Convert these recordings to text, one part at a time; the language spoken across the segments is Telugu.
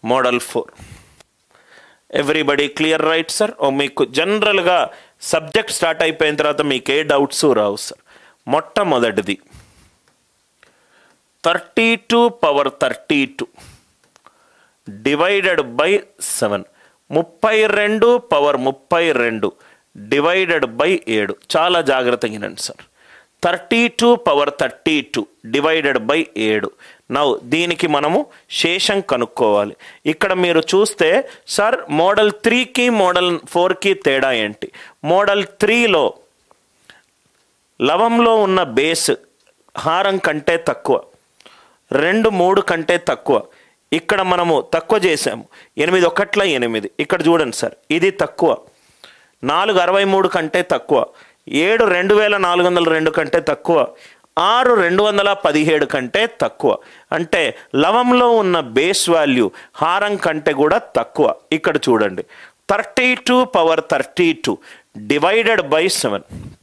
model four everybody clear right sir ఓ మీకు జనరల్గా సబ్జెక్ట్ స్టార్ట్ అయిపోయిన తర్వాత మీకు ఏ డౌట్స్ రావు సార్ మొట్టమొదటిది thirty two power thirty two divided by seven ముప్పై రెండు పవర్ ముప్పై రెండు డివైడెడ్ బై ఏడు చాలా జాగ్రత్తగా వినండి sir thirty two power thirty two divided by ఏడు నవ్వు దీనికి మనము శేషం కనుక్కోవాలి ఇక్కడ మీరు చూస్తే సార్ మోడల్ త్రీకి మోడల్ ఫోర్కి తేడా ఏంటి మోడల్ త్రీలో లవంలో ఉన్న బేస్ హారం కంటే తక్కువ రెండు మూడు కంటే తక్కువ ఇక్కడ మనము తక్కువ చేసాము ఎనిమిది ఒకట్ల ఎనిమిది ఇక్కడ చూడండి సార్ ఇది తక్కువ నాలుగు అరవై మూడు కంటే తక్కువ ఏడు రెండు వేల నాలుగు వందల రెండు కంటే తక్కువ ఆరు రెండు వందల పదిహేడు కంటే తక్కువ అంటే లవంలో ఉన్న బేస్ వాల్యూ హారం కంటే కూడా తక్కువ ఇక్కడ చూడండి thirty two power thirty two divided by seven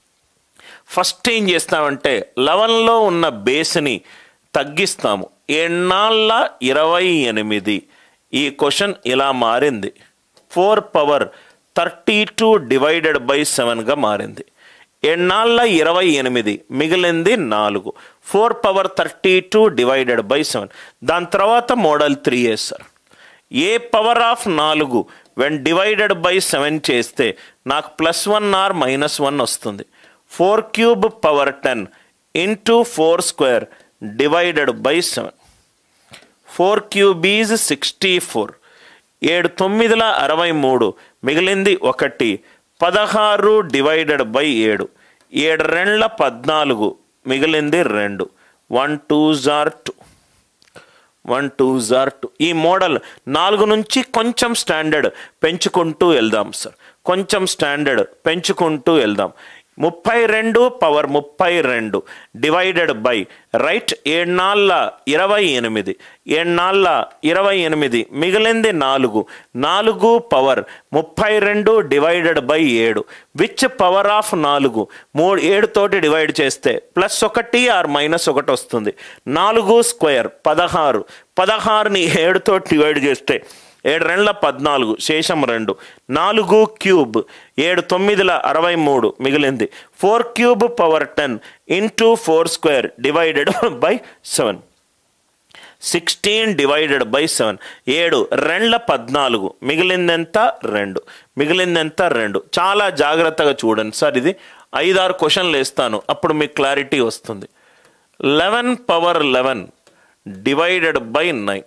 first ఏం చేస్తామంటే లెవెన్లో ఉన్న బేస్ని తగ్గిస్తాము ఎన్నాళ్ళ ఇరవై ఎనిమిది ఈ క్వశ్చన్ ఇలా మారింది four power thirty two divided by సెవెన్గా మారింది ఎన్నాళ్ళ ఇరవై ఎనిమిది మిగిలింది నాలుగు four power thirty two divided by seven దాని తర్వాత మోడల్ త్రీ సార్ ఏ పవర్ ఆఫ్ నాలుగు వెన్ డివైడెడ్ బై సెవెన్ చేస్తే నాకు plus one or minus one వస్తుంది four cube power ten into four square divided by seven four cube is sixty four ఏడు తొమ్మిదిల అరవై మూడు మిగిలింది ఒకటి పదహారు డివైడెడ్ బై ఏడు ఏడు రెండ్ల పద్నాలుగు మిగిలింది రెండు వన్ టూ జార్ టూ వన్ టూ జార్ టూ ఈ మోడల్ నాలుగు నుంచి కొంచెం స్టాండర్డ్ పెంచుకుంటూ వెళ్దాం సార్ కొంచెం స్టాండర్డ్ పెంచుకుంటూ వెళ్దాం ముప్పై రెండు పవర్ ముప్పై రెండు డివైడెడ్ బై రైట్ ఏడునాళ్ళ ఇరవై ఎనిమిది ఏడునాళ్ళ ఇరవై ఎనిమిది మిగిలింది నాలుగు నాలుగు పవర్ ముప్పై రెండు డివైడెడ్ బై ఏడు విచ్ పవర్ ఆఫ్ నాలుగు మూడు ఏడుతోటి డివైడ్ చేస్తే ప్లస్ ఒకటి ఆర్ మైనస్ ఒకటి వస్తుంది నాలుగు స్క్వేర్ పదహారు పదహారుని ఏడుతో డివైడ్ చేస్తే ఏడు రెండ్ల పద్నాలుగు శేషం రెండు నాలుగు క్యూబ్ ఏడు తొమ్మిదిల అరవై మూడు మిగిలింది four cube power ten into four square divided by seven sixteen divided by seven ఏడు రెండ్ల పద్నాలుగు మిగిలిందెంత రెండు మిగిలిందెంత రెండు చాలా జాగ్రత్తగా చూడండి సార్ ఇది ఐదారు క్వశ్చన్లు వేస్తాను అప్పుడు మీకు క్లారిటీ వస్తుంది eleven power eleven divided by nine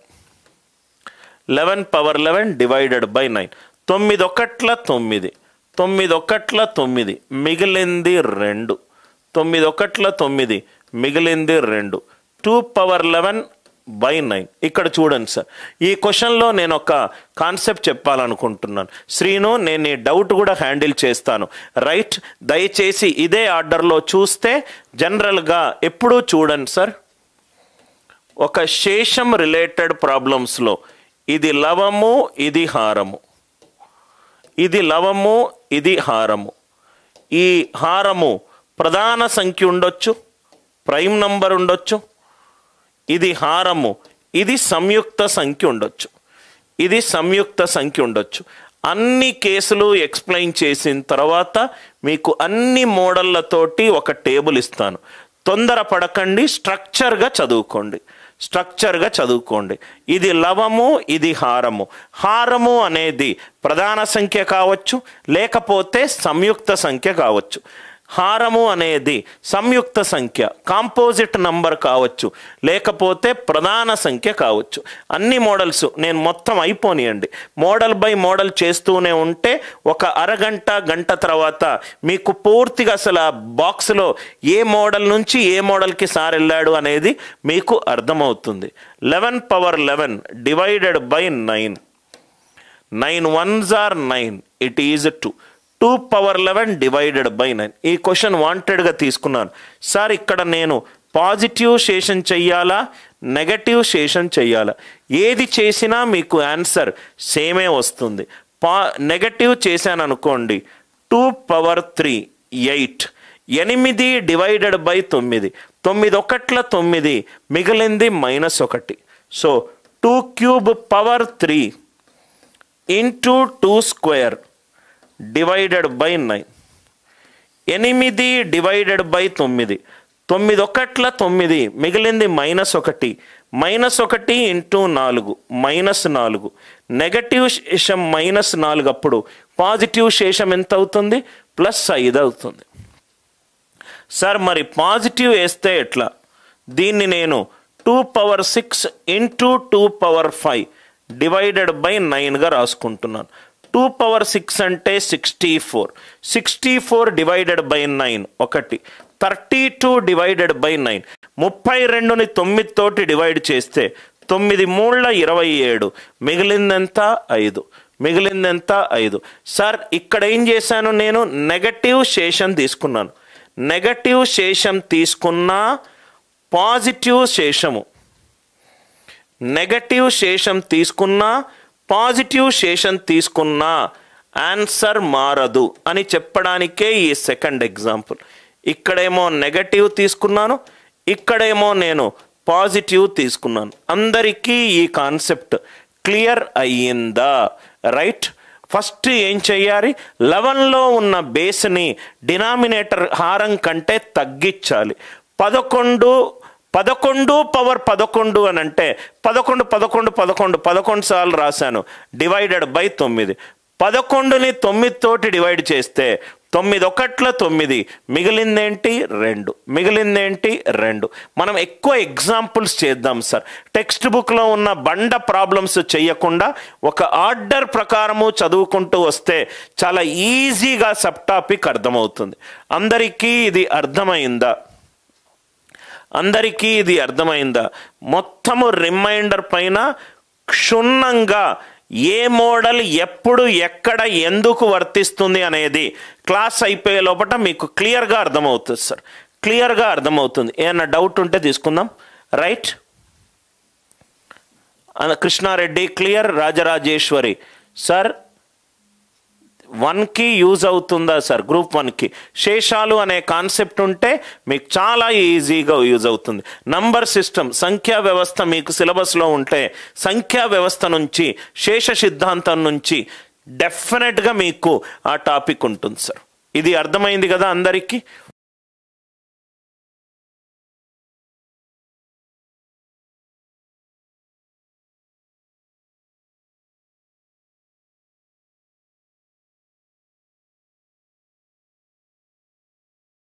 eleven power eleven divided by nine తొమ్మిది ఒకట్ల తొమ్మిది తొమ్మిది ఒకట్ల తొమ్మిది మిగిలింది రెండు తొమ్మిది ఒకట్ల తొమ్మిది మిగిలింది రెండు two power eleven by nine ఇక్కడ చూడండి సార్ ఈ క్వశ్చన్లో నేను ఒక కాన్సెప్ట్ చెప్పాలనుకుంటున్నాను శ్రీను నేను ఈ డౌట్ కూడా హ్యాండిల్ చేస్తాను రైట్ దయచేసి ఇదే ఆర్డర్లో చూస్తే జనరల్గా ఎప్పుడూ చూడండి సార్ ఒక శేషం రిలేటెడ్ ప్రాబ్లమ్స్లో ఇది లవము ఇది హారము ఇది లవము ఇది హారము ఈ హారము ప్రధాన సంఖ్య ఉండొచ్చు ప్రైమ్ నంబర్ ఉండొచ్చు ఇది హారము ఇది సంయుక్త సంఖ్య ఉండొచ్చు ఇది సంయుక్త సంఖ్య ఉండొచ్చు అన్ని కేసులు ఎక్స్ప్లెయిన్ చేసిన తర్వాత మీకు అన్ని మోడళ్లతోటి ఒక టేబుల్ ఇస్తాను తొందర పడకండి స్ట్రక్చర్గా చదువుకోండి స్ట్రక్చర్గా చదువుకోండి ఇది లవము ఇది హారము హారము అనేది ప్రధాన సంఖ్య కావచ్చు లేకపోతే సంయుక్త సంఖ్య కావచ్చు హారము అనేది సంయుక్త సంఖ్య కాంపోజిట్ నంబర్ కావచ్చు లేకపోతే ప్రధాన సంఖ్య కావచ్చు అన్ని మోడల్స్ నేను మొత్తం అయిపోనియండి మోడల్ బై మోడల్ చేస్తూనే ఉంటే ఒక అరగంట గంట తర్వాత మీకు పూర్తిగా అసలు ఆ బాక్స్లో ఏ మోడల్ నుంచి ఏ మోడల్కి సార్ వెళ్ళాడు అనేది మీకు అర్థమవుతుంది eleven power eleven divided by nine nine ones are nine it is two two power eleven divided by nine ఈ క్వశ్చన్ వాంటెడ్గా తీసుకున్నాను సార్ ఇక్కడ నేను పాజిటివ్ శేషం చెయ్యాలా నెగటివ్ శేషం చెయ్యాలా ఏది చేసినా మీకు ఆన్సర్ సేమే వస్తుంది పా నెగటివ్ చేశాను అనుకోండి టూ పవర్ త్రీ ఎయిట్ ఎనిమిది డివైడెడ్ బై తొమ్మిది తొమ్మిది ఒకట్ల తొమ్మిది మిగిలింది మైనస్ ఒకటి so two cube power three into two square divided by nine ఎనిమిది డివైడెడ్ బై తొమ్మిది తొమ్మిది ఒకట్ల తొమ్మిది మిగిలింది మైనస్ ఒకటి మైనస్ ఒకటి ఇంటూ నాలుగు మైనస్ నాలుగు నెగటివ్ శేషం మైనస్ నాలుగు అప్పుడు పాజిటివ్ శేషం ఎంత అవుతుంది ప్లస్ ఐదు అవుతుంది సార్ మరి పాజిటివ్ వేస్తే ఎట్లా దీన్ని నేను two power six into two power five divided by నైన్గా రాసుకుంటున్నాను టూ పవర్ సిక్స్ అంటే sixty four sixty four divided by nine ఒకటి thirty two divided by nine ముప్పై రెండుని తొమ్మిది తోటి డివైడ్ చేస్తే తొమ్మిది మూళ్ళ ఇరవై ఏడు మిగిలిందెంత ఐదు మిగిలిందెంత ఐదు సార్ ఇక్కడ ఏం చేశాను నేను నెగటివ్ శేషం తీసుకున్నాను నెగటివ్ శేషం తీసుకున్నా పాజిటివ్ శేషము నెగటివ్ శేషం తీసుకున్నా పాజిటివ్ శేషం తీసుకున్నా ఆన్సర్ మారదు అని చెప్పడానికే ఈ సెకండ్ ఎగ్జాంపుల్ ఇక్కడేమో నెగటివ్ తీసుకున్నాను ఇక్కడేమో నేను పాజిటివ్ తీసుకున్నాను అందరికీ ఈ కాన్సెప్ట్ క్లియర్ అయ్యిందా రైట్ ఫస్ట్ ఏం చెయ్యాలి లెవెన్లో ఉన్న బేస్ని డినామినేటర్ హారం కంటే తగ్గించాలి పదకొండు పదకొండు పవర్ పదకొండు అని అంటే పదకొండు పదకొండు పదకొండు పదకొండు సార్లు రాశాను డివైడెడ్ బై తొమ్మిది పదకొండుని తొమ్మిది తోటి డివైడ్ చేస్తే తొమ్మిది ఒకట్ల తొమ్మిది మిగిలిందేంటి రెండు మిగిలిందేంటి రెండు మనం ఎక్కువ ఎగ్జాంపుల్స్ చేద్దాం సార్ టెక్స్ట్ బుక్లో ఉన్న బండ ప్రాబ్లమ్స్ చేయకుండా ఒక ఆర్డర్ ప్రకారము చదువుకుంటూ వస్తే చాలా ఈజీగా సబ్ టాపిక్ అర్థమవుతుంది అందరికీ ఇది అర్థమైందా అందరికీ ఇది అర్థమైందా మొత్తము రిమైండర్ పైన క్షుణ్ణంగా ఏ మోడల్ ఎప్పుడు ఎక్కడ ఎందుకు వర్తిస్తుంది అనేది క్లాస్ అయిపోయే లోపల మీకు క్లియర్గా అర్థమవుతుంది సార్ క్లియర్గా అర్థమవుతుంది ఏమన్నా డౌట్ ఉంటే తీసుకుందాం right Krishna Reddy clear Rajarajeshwari sir వన్కి యూజ్ అవుతుందా సార్ గ్రూప్ వన్కి శేషాలు అనే కాన్సెప్ట్ ఉంటే మీకు చాలా ఈజీగా యూజ్ అవుతుంది నంబర్ సిస్టమ్ సంఖ్యా వ్యవస్థ మీకు సిలబస్లో ఉంటే సంఖ్యా వ్యవస్థ నుంచి శేష సిద్ధాంతం నుంచి డెఫినెట్గా మీకు ఆ టాపిక్ ఉంటుంది సార్ ఇది అర్థమైంది కదా అందరికీ